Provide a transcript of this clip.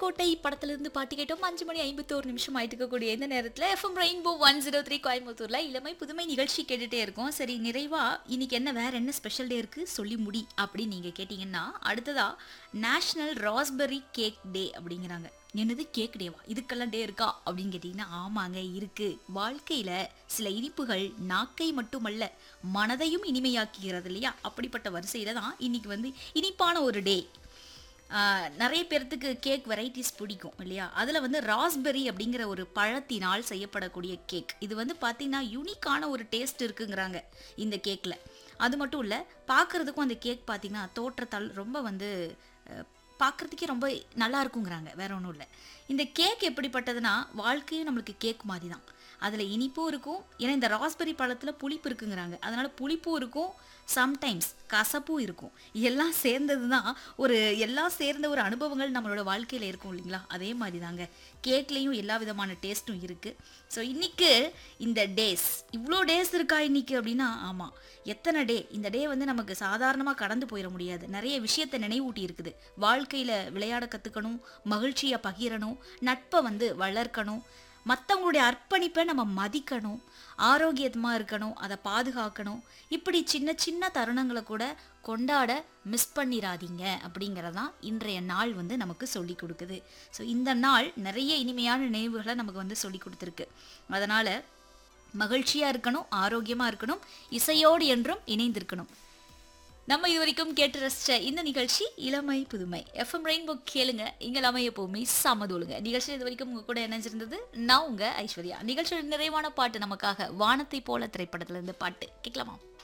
மலைக்கோட்டை படத்திலிருந்து பாட்டு கேட்டோம் அஞ்சு மணி ஐம்பத்தோரு நிமிஷம் ஆயிட்டு இருக்கக்கூடிய இந்த நேரத்தில் FM rainbow one zero three கோயம்புத்தூர்ல இளமை புதுமை நிகழ்ச்சி கேட்டுட்டே இருக்கோம் சரி நிறைவா இன்னைக்கு என்ன வேற என்ன ஸ்பெஷல் டே இருக்கு சொல்லி முடி அப்படின்னு நீங்க கேட்டீங்கன்னா அடுத்ததா நேஷனல் ராஸ்பெரி கேக் டே அப்படிங்கிறாங்க என்னது கேக் டேவா இதுக்கெல்லாம் டே இருக்கா அப்படின்னு கேட்டிங்கன்னா ஆமாங்க இருக்கு வாழ்க்கையில சில இனிப்புகள் நாக்கை மட்டுமல்ல மனதையும் இனிமையாக்குகிறது இல்லையா அப்படிப்பட்ட வரிசையில தான் இன்னைக்கு வந்து இனிப்பான ஒரு டே ஆஹ் நிறைய பேர்த்துக்கு கேக் வெரைட்டிஸ் பிடிக்கும் இல்லையா அதில் வந்து ராஸ்பெரி அப்படிங்கிற ஒரு பழத்தினால் செய்யப்படக்கூடிய கேக் இது வந்து பார்த்தீங்கன்னா யூனிக்கான ஒரு டேஸ்ட் இருக்குங்கிறாங்க இந்த கேக்கில் அது மட்டும் இல்லை பார்க்குறதுக்கும் அந்த கேக் பார்த்தீங்கன்னா தோற்றத்தால் ரொம்ப வந்து அஹ், பார்க்கறதுக்கே ரொம்ப நல்லா இருக்குங்கிறாங்க வேற ஒன்றும் இல்லை இந்த கேக் எப்படிப்பட்டதுன்னா வாழ்க்கையும் நம்மளுக்கு கேக் மாதிரி தான் அதில் இனிப்பும் இருக்கும் ஏன்னா இந்த ராஸ்பெரி பழத்தில் புளிப்பு இருக்குங்கிறாங்க அதனால புளிப்பும் இருக்கும் சம்டைம்ஸ் கசப்பும் இருக்கும் எல்லாம் சேர்ந்தது தான் ஒரு எல்லாம் சேர்ந்த ஒரு அனுபவங்கள் நம்மளோட வாழ்க்கையில் இருக்கும் இல்லைங்களா அதே மாதிரி தாங்க கேக்லேயும் எல்லா விதமான டேஸ்ட்டும் இருக்குது ஸோ இன்னைக்கு இந்த டேஸ் இவ்வளோ டேஸ் இருக்கா இன்னைக்கு அப்படின்னா ஆமாம் எத்தனை டே இந்த டே வந்து நமக்கு சாதாரணமாக கடந்து போயிட முடியாது நிறைய விஷயத்தை நினைவூட்டி இருக்குது வாழ்க்கையில் விளையாட கற்றுக்கணும் மகிழ்ச்சியை பகிரணும் நட்பை வந்து வளர்க்கணும் மற்றவங்களுடைய அர்ப்பணிப்பை நம்ம மதிக்கணும் ஆரோக்கியமாக இருக்கணும் அதை பாதுகாக்கணும் இப்படி சின்ன சின்ன தருணங்களை கூட கொண்டாட மிஸ் பண்ணிடாதீங்க அப்படிங்கிறதான் இன்றைய நாள் வந்து நமக்கு சொல்லி கொடுக்குது ஸோ இந்த நாள் நிறைய இனிமையான நினைவுகளை நமக்கு வந்து சொல்லி கொடுத்துருக்கு அதனால் மகிழ்ச்சியாக இருக்கணும் ஆரோக்கியமாக இருக்கணும் இசையோடு என்றும் இணைந்திருக்கணும் நம்ம இது வரைக்கும் கேட்டு ரசிச்ச இந்த நிகழ்ச்சி இளமை புதுமை எஃப்எம் ரெயின்போ கேளுங்க இங்க இளமை எப்பவுமே சமதோலுங்க நிகழ்ச்சி இது வரைக்கும் உங்க கூட இணைஞ்சிருந்தது நான் உங்க ஐஸ்வர்யா நிகழ்ச்சியோட நிறைவான பாட்டு நமக்காக வானத்தை போல திரைப்படத்துல இருந்து பாட்டு கேட்கலாமா